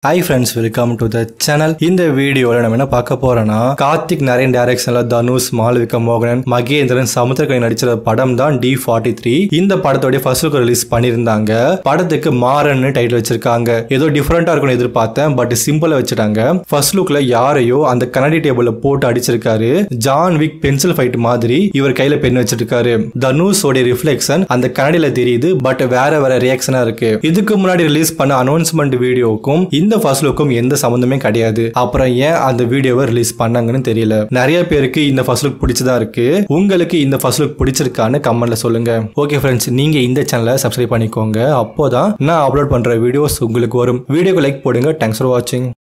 hi friends welcome to the channel இந்த வீடியோவில் நம்ம என்ன பார்க்க போறோம்னா கார்த்திக் நிறைய டைரக்ஷன்ல தனுஷ் மாளவிகா மோகனன் மகேந்திரன் சமுத்திரக்கணி நடிச்ச படம் தான் டி ஃபார்ட்டி த்ரீ இந்த படத்தோட ஃபர்ஸ்ட் லுக் ரிலீஸ் பண்ணியிருந்தாங்க படத்துக்கு மாறன்னு டைட்டில் வச்சிருக்காங்க ஏதோ டிஃப்ரெண்டா இருக்கும்னு எதிர்பார்த்தேன் பட் சிம்பிளா வச்சுட்டாங்க ஃபர்ஸ்ட் லுக்ல யாரையோ அந்த கண்ணாடி டேபிள்ல போட்டு அடிச்சிருக்காரு ஜான் விக் பென்சில் ஃபைட் மாதிரி இவர் கையில பென் வச்சிருக்காரு தனுஷோட ரிஃப்ளெக்ஷன் அந்த கண்ணாடியில தெரியுது பட் வேற வேற ரியாக்ஷனா இருக்கு இதுக்கு முன்னாடி ரிலீஸ் பண்ண அனௌன்ஸ்மெண்ட் வீடியோவுக்கும் இந்த ஃபர்ஸ்ட் லுக்கும் எந்த சம்மந்தமே கிடையாது அப்புறம் ஏன் அந்த வீடியோவை ரிலீஸ் பண்ணாங்கன்னு தெரியல நிறைய பேருக்கு இந்த ஃபர்ஸ்ட் லுக் பிடிச்சதா இருக்கு உங்களுக்கு இந்த ஃபர்ஸ்ட் லுக் பிடிச்சிருக்கான்னு கமெண்ட்ல சொல்லுங்க ஓகே ஃப்ரெண்ட்ஸ் நீங்க இந்த சேனலை சப்ஸ்கிரைப் பண்ணிக்கோங்க அப்போதான் நான் அப்லோட் பண்ற வீடியோஸ் உங்களுக்கு வரும் வீடியோக்கு லைக் போடுங்க தேங்க்ஸ் ஃபார் வாட்சிங்